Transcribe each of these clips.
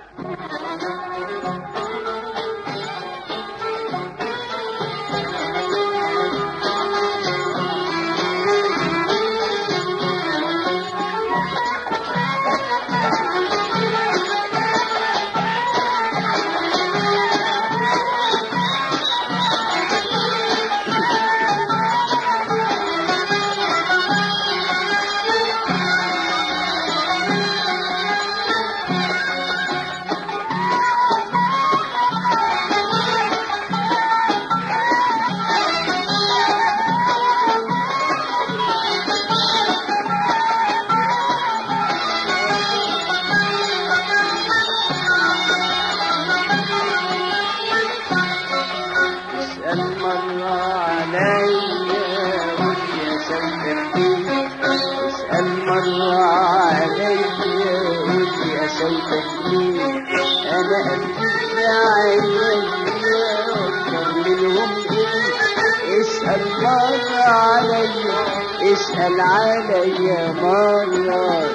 اسأل مرة عليا قول يا سوتك اسأل مرة عليا قول يا سوتك أنا قلبي عينيا أكتر منهم إيه اسأل مرة عليا اسأل عليا مرة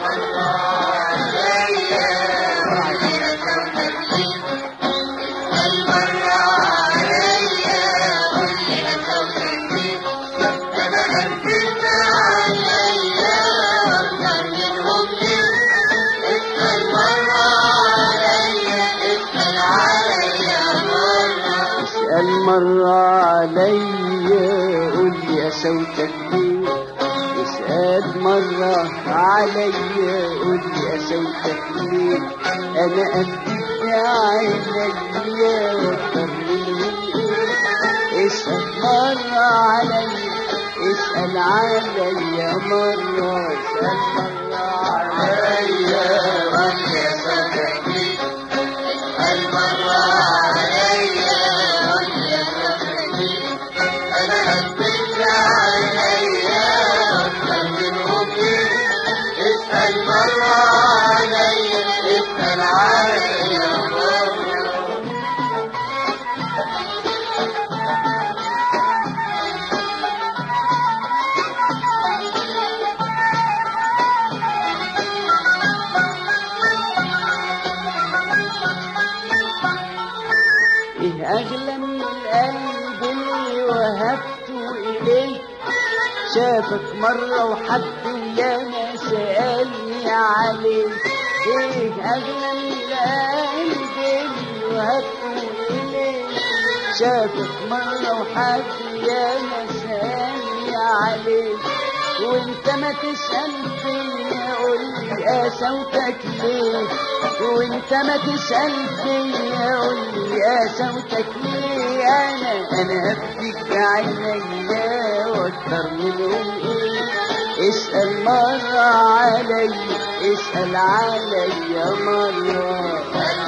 اسأل مرة عليا قول يا صوتك ليه اسأل مرة عليا قول يا صوتك ليه أنا قلبي في عينيا وأكتر منهم إيه اسأل مرة عليا اسأل عليا مرة اسأل مرة عليا قول يا صوتك ليه ايه اغلى من القلب اللي وهبته اليه شافك مرة وحد وياما سألني عليه ايه اغلى من القلب اللي وهبته اليه شافك مرة وحد وياما سألني عليه وانت ما تسأل فيا قول لي يا صوتك ليه وانت ما تسأل فيا قول لي يا صوتك ليه انا انا هبكيك بعينيا واكتر منهم ايه اسأل مرة علي اسأل عليا مرة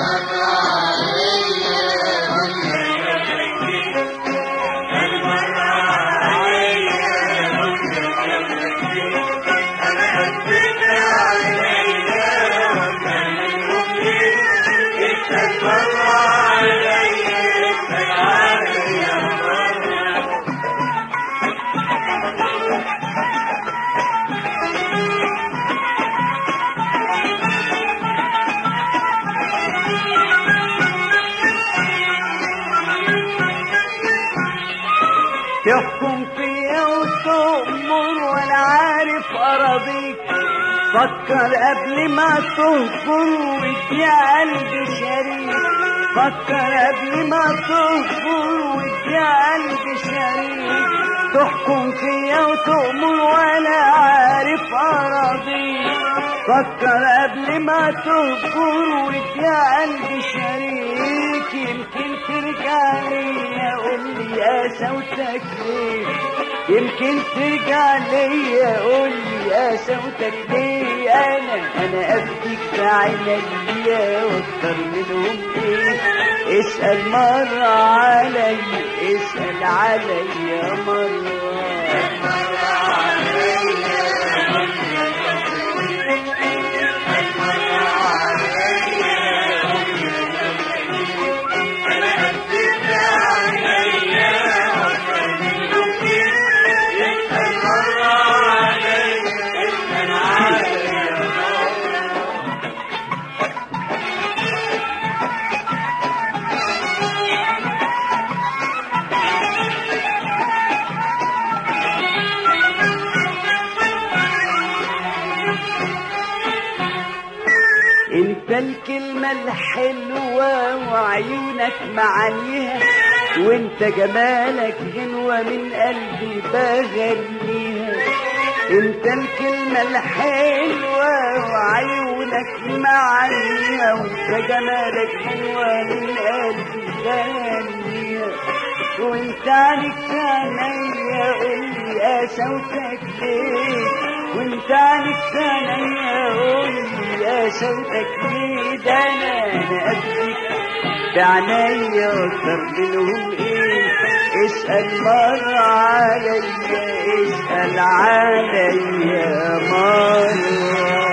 تحكم فيا وتؤمر وانا عارف اراضيك فكر قبل ما تهجر وادي قلبي شريك فكر قبل ما تهجر وادي قلبي شريك تحكم فيا وتؤمر وانا عارف اراضيك فكر قبل ما تهجر وادي قلبي شريك يمكن ترجع ليا قول لي يا صوتك ليه يمكن ترجع ليا قول لي يا صوتك ليه انا انا ابكيك في عينيا واكتر منهم ايه اسال مره علي اسال عليا مره انت الكلمة الحلوة وعيونك معانيها وانت جمالك غنوة من قلبي بغنيها انت الكلمة الحلوة وعيونك معانيها وانت جمالك غنوة من قلبي بغنيها وانت عنك عينيا قولي يا صوتك ليه وانت عنك عينيا قولي يا صوتك ليه ده انا انا قدك بعناية اكتر منهم ايه اسأل مرة عليا اسأل عليا مرة